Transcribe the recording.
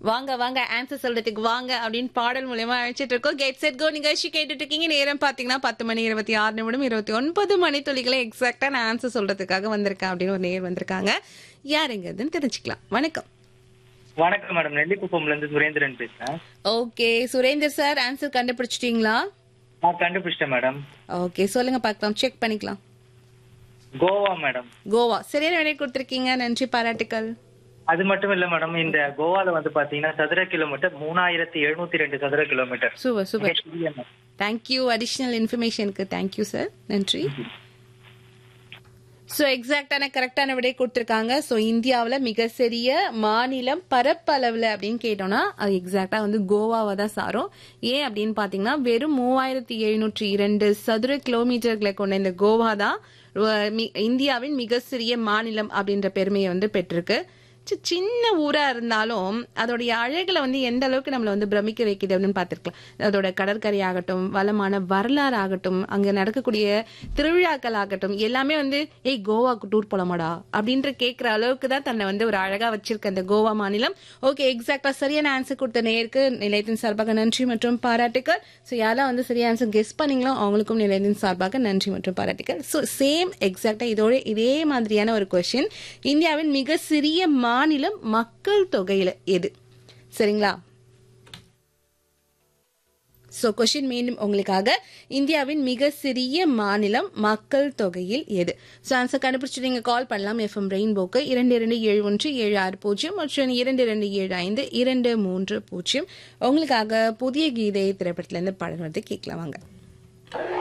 வாங்க வாங்க ஆன்சர் சொல்றதுக்கு வாங்க அப்படின்னு பாடல் மூலயமா அழைச்சிட்டு இருக்கோம் கெட் செட் கோ நிகழ்ச்சி கேட்டுட்டு இருக்கீங்க நேரம் பாத்தீங்கன்னா பத்து மணி இருபத்தி ஆறு நிமிடம் இருபத்தி ஒன்பது மணி துளிகளை எக்ஸாக்டா நான் ஆன்சர் சொல்றதுக்காக வந்திருக்கேன் அப்படின்னு ஒரு நேர் வந்திருக்காங்க யாருங்கிறதுன்னு தெரிஞ்சுக்கலாம் வணக்கம் வணக்கம் மேடம் நெல்லிக்குப்பம்ல இருந்து சுரேந்திரன் பேசுறேன் ஓகே சுரேந்தர் சார் ஆன்சர் கண்டுபிடிச்சிட்டீங்களா நான் கண்டுபிடிச்சிட்டேன் மேடம் ஓகே சொல்லுங்க பார்க்கலாம் செக் பண்ணிக்கலாம் கோவா மேடம் கோவா சரியான விடை கொடுத்துருக்கீங்க நன்றி பாராட்டுக்கள் அது மட்டும் இல்ல மேடம் இந்த கோவால வந்து பாத்தீங்கன்னா சதுர கிலோமீட்டர் மூணாயிரத்தி எழுநூத்தி ரெண்டு சதுர கிலோமீட்டர் சூப்பர் சூப்பர் மிக சிறிய ம- தேங்க்யூ அடிஷ்னல் இன்ஃபர்மேஷனுக்கு தேங்க்யூ சார் நன்றி ஸோ எக்ஸாக்டான கரெக்டான விடை கொடுத்துருக்காங்க ஸோ இந்தியாவில் மிக சிறிய மாநிலம் பரப்பளவில் அப்படின்னு கேட்டோம்னா அது எக்ஸாக்டாக வந்து கோவாவை தான் சாரும் ஏன் அப்படின்னு பார்த்தீங்கன்னா வெறும் மூவாயிரத்தி எழுநூற்றி இரண்டு சதுர கிலோமீட்டர்களை கொண்ட இந்த கோவா தான் அஹ், மி- இந்தியாவின் மிக சிறிய மாநிலம் அப்படின்ற பெருமையை வந்து பெற்றிருக்கு சி- சின்ன ஊரா இருந்தாலும் அதோடைய அழகுல வந்து எந்த அளவுக்கு நம்மளை வந்து பிரமிக்க வைக்குது அப்படின்னு பார்த்திருக்கலாம் அதோட கடற்கரை ஆகட்டும் வளமான வரலாறு ஆகட்டும் அங்க நடக்கக்கூடிய திருவிழாக்கள் ஆகட்டும் எல்லாமே வந்து ஏய் கோவாக்கு டூர் போலாமாடா அப்படின்ற கேட்கிற அளவுக்கு தான் தன்னை வந்து ஒரு அழகா வச்சிருக்க அந்த கோவா மாநிலம் ஓகே எக்ஸாக்டா சரியான ஆன்சர் கொடுத்த நேருக்கு நிலையத்தின் சார்பாக நன்றி மற்றும் பாராட்டுக்கள் ஸோ யாரெல்லாம் வந்து சரியான ஆன்சர் கெஸ் பண்ணீங்களோ அவங்களுக்கும் நிலையத்தின் சார்பாக நன்றி மற்றும் பாராட்டுக்கள் ஸோ சேம் எக்ஸாக்டா இதோட இதே மாதிரியான ஒரு கொஸ்டின் இந்தியாவின் மிக சிறிய மாநிலம் மக்கள் தொகையில எது சரிங்களா ஸோ கொஷின் மீண்டும் உங்களுக்காக இந்தியாவின் மிக சிறிய மாநிலம் மக்கள் தொகையில் எது ஸோ ஆன்சர் கண்டுபிடிச்சு நீங்கள் கால் பண்ணலாம் எஃப்எம் ரெயின்போக்கு இரண்டு இரண்டு ஏழு ஒன்று ஏழு ஆறு பூஜ்ஜியம் மற்றும் இரண்டு இரண்டு ஏழு ஐந்து இரண்டு மூன்று பூஜ்ஜியம் உங்களுக்காக புதிய கீதை திரைப்படத்துலேருந்து பாடல் வந்து கேட்கலாம் வாங்க